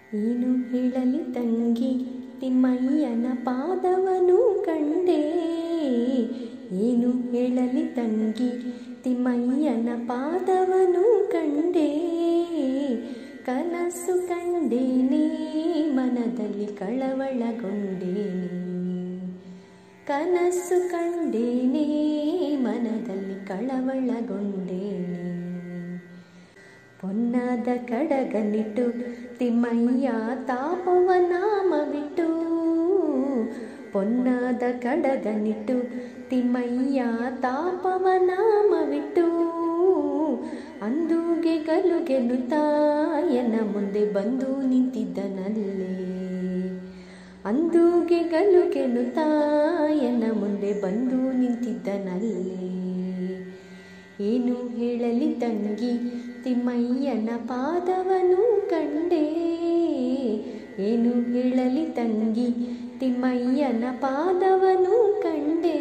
ಏನು ಹೇಳಲಿ ತಂಗಿ ತಿಮ್ಮಯ್ಯನ ಪಾದವನು ಕಂಡೆ ಏನು ಹೇಳಲಿ ತಂಗಿ ತಿಮ್ಮಯ್ಯನ ಪಾದವನು ಕಂಡೆ ಕನಸು ಕಂಡೇನೆ ಮನದಲ್ಲಿ ಕಳವಳಗೊಂಡೇನೆ ಕನಸು ಕಂಡೇನೆ ಮನದಲ್ಲಿ ಕಳವಳಗೊಂಡೇನೆ ಪೊನ್ನಾದ ಕಡಗನಿಟ್ಟು ತಿಮ್ಮಯ್ಯ ತಾಪವ ನಾಮ ಬಿಟ್ಟು ಪೊನ್ನಾದ ಕಡಗನಿಟ್ಟು ತಿಮ್ಮಯ್ಯ ತಾಪವ ನಾಮ ಬಿಟ್ಟು ಅಂದುಗೆ ಗಲುಗೆನುತ್ತಾಯನ ಮುಂದೆ ಬಂದು ನಿಂತಿದ್ದನಲ್ಲೇ ಅಂದುಗೆ ಗಲುಗೆನುತ್ತಾಯನ ಮುಂದೆ ಬಂದು ನಿಂತಿದ್ದನಲ್ಲೇ ಏನು ಹೇಳಲಿ ತಂಗಿ ತಿಮ್ಮಯ್ಯನ ಪಾದವನು ಕಂಡೆ ಏನು ಹೇಳಲಿ ತಂಗಿ ತಿಮ್ಮಯ್ಯನ ಪಾದವನು ಕಂಡೆ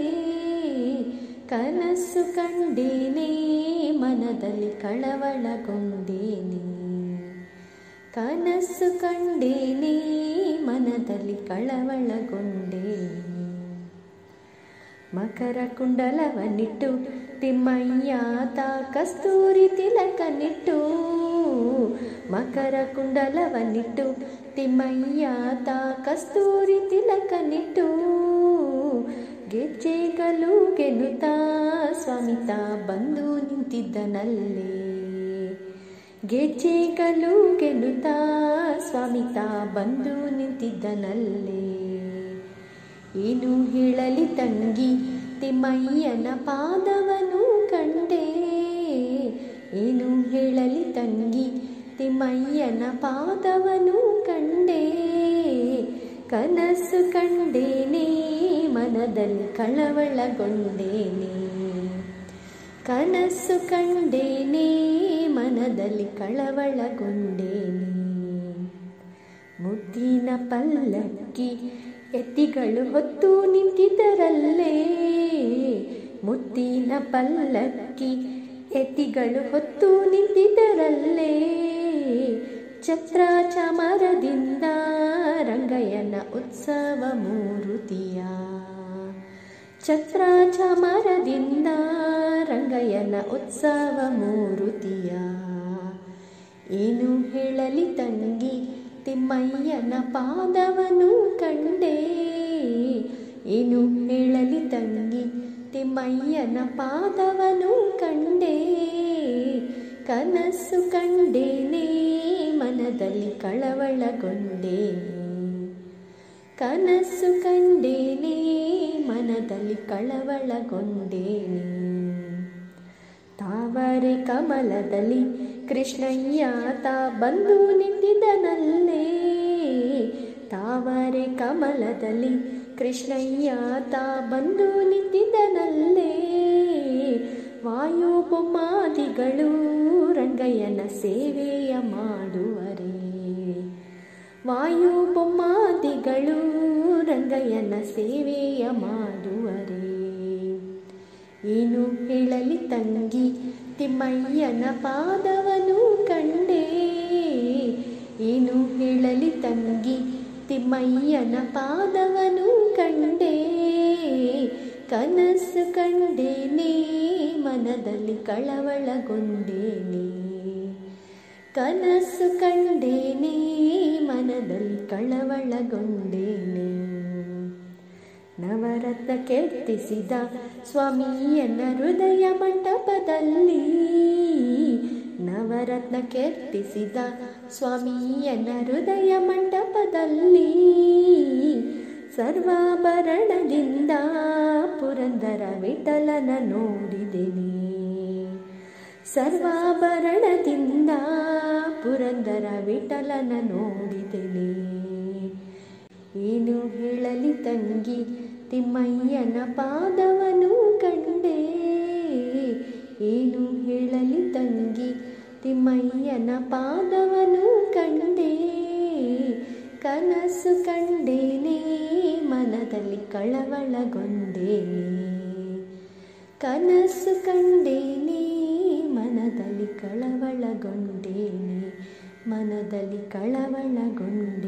ಕನಸು ಕಂಡೇನೆ ಮನದಲ್ಲಿ ಕಳವಳಗೊಂಡೇನೆ ಕನಸು ಕಂಡೇನೆ ಮನದಲ್ಲಿ ಕಳವಳಗೊಂಡೇನೆ ಮಕರ ಕುಂಡಲವನ್ನಿಟ್ಟು ತಿಮ್ಮಯ್ಯ ತಾ ಕಸ್ತೂರಿ ತಿಲಕನಿಟ್ಟು ಮಕರ ಕುಂಡಲವನ್ನಿಟ್ಟು ತಿಮ್ಮಯ್ಯ ತಾ ಕಸ್ತೂರಿ ತಿಲಕನಿಟ್ಟು ಗೆಜ್ಜೆಗಲು ಗೆನುತ್ತಾ ಸ್ವಾಮಿತ ಬಂದು ನಿಂತಿದ್ದನಲ್ಲೇ ಗೆಜ್ಜೆಗಲು ಗೆನುತ್ತಾ ಸ್ವಾಮಿತ ಬಂದು ನಿಂತಿದ್ದನಲ್ಲೇ ಏನು ಹೇಳಲಿ ತಂಗಿ ತಿಮ್ಮಯ್ಯನ ಪಾದವನು ಕಂಡೆ ಏನು ಹೇಳಲಿ ತಂಗಿ ತಿಮ್ಮಯ್ಯನ ಪಾದವನು ಕಂಡೆ ಕನಸು ಕಂಡೇನೆ ಮನದಲ್ಲಿ ಕಳವಳಗೊಂಡೇನೆ ಕನಸು ಕಂಡೇನೆ ಮನದಲ್ಲಿ ಕಳವಳಗೊಂಡೇನೆ ಮುದ್ದಿನ ಪಲ್ಲಕ್ಕಿ ಎತ್ತಿಗಳು ಹೊತ್ತು ನಿಂತಿದ್ದರಲ್ಲೇ ಮುದ್ದಿನ ಪಲ್ಲಕ್ಕಿ ಎತ್ತಿಗಳು ಹೊತ್ತು ನಿಂತಿದ್ದರಲ್ಲೇ ಛತ್ರ ಚಾಮರದಿಂದ ರಂಗಯ್ಯನ ಉತ್ಸವ ಮೂರುತಿಯ ಛತ್ರ ಚಾಮರದಿಂದ ರಂಗಯ್ಯನ ಉತ್ಸವ ಮೂರುತಿಯ ಏನು ಹೇಳಲಿ ತಂಗಿ ತಿಮ್ಮಯ್ಯನ ಪಾದವನು ಕಂಡೆ ಏನು ಹೇಳಲಿ ತಂಗಿ ತಿಮ್ಮಯ್ಯನ ಪಾದವನು ಕಂಡೆ ಕನಸು ಕಂಡೇನೆ ಮನದಲ್ಲಿ ಕಳವಳಗೊಂಡೇನೆ ಕನಸು ಕಂಡೇನೆ ಮನದಲ್ಲಿ ಕಳವಳಗೊಂಡೇನೆ ತಾವರೆ ಕಮಲದಲ್ಲಿ ಕೃಷ್ಣಯ್ಯ ತಾ ಬಂದು ನಿಂತಿದ್ದನಲ್ಲೇ ತಾವರೆ ಕಮಲದಲ್ಲಿ ಕೃಷ್ಣಯ್ಯ ತಾ ಬಂದು ನಿಂತಿದ್ದನಲ್ಲೇ ವಾಯು ಬೊಮ್ಮಾದಿಗಳು ರಂಗಯ್ಯನ ಸೇವೆಯ ಮಾಡುವರೇ ವಾಯು ಬೊಮ್ಮಾದಿಗಳು ರಂಗಯ್ಯನ ಸೇವೆಯ ಮಾಡುವರೇ ಏನು ಹೇಳಲಿ ತಂಗಿ ತಿಮ್ಮಯ್ಯನ ಪಾದವನು ಕಂಡೆ ಏನು ಹೇಳಲಿ ತಂಗಿ ತಿಮ್ಮಯ್ಯನ ಪಾದವನು ಕಂಡೆ ಕನಸು ಕಂಡೇನೆ ಮನದಲ್ಲಿ ಕಳವಳಗೊಂಡೇನೆ ಕನಸು ಕಂಡೇನೆ ಮನದಲ್ಲಿ ಕಳವಳಗೊಂಡೇನೆ ನವರತ್ನ ಕೆತ್ತಿಸಿದ ಸ್ವಾಮಿಯನ್ನ ಹೃದಯ ಮಂಟಪದಲ್ಲಿ ನವರತ್ನ ಕೆತ್ತಿಸಿದ ಸ್ವಾಮಿಯನ್ನ ಹೃದಯ ಮಂಟಪದಲ್ಲಿ ಸರ್ವಾಭರಣದಿಂದ ಪುರಂದರ ವಿಠಲನ ನೋಡಿದೆನೆ ಸರ್ವಾಭರಣದಿಂದ ಪುರಂದರ ವಿಠಲನ ನೋಡಿದೆನೆ ಏನು ಹೇಳಲಿ ತಂಗಿ ತಿಮ್ಮಯ್ಯನ ಪಾದವನು ಕಂಡೆ ಏನು ಹೇಳಲಿ ತಂಗಿ ತಿಮ್ಮಯ್ಯನ ಪಾದವನು ಕಂಡೆ ಕನಸು ಕಂಡೇನೆ ಮನದಲ್ಲಿ ಕಳವಳಗೊಂಡೇನೆ ಕನಸು ಕಂಡೇನೆ ಮನದಲ್ಲಿ ಕಳವಳಗೊಂಡೇನೆ ಮನದಲ್ಲಿ ಕಳವಳಗೊಂಡೆ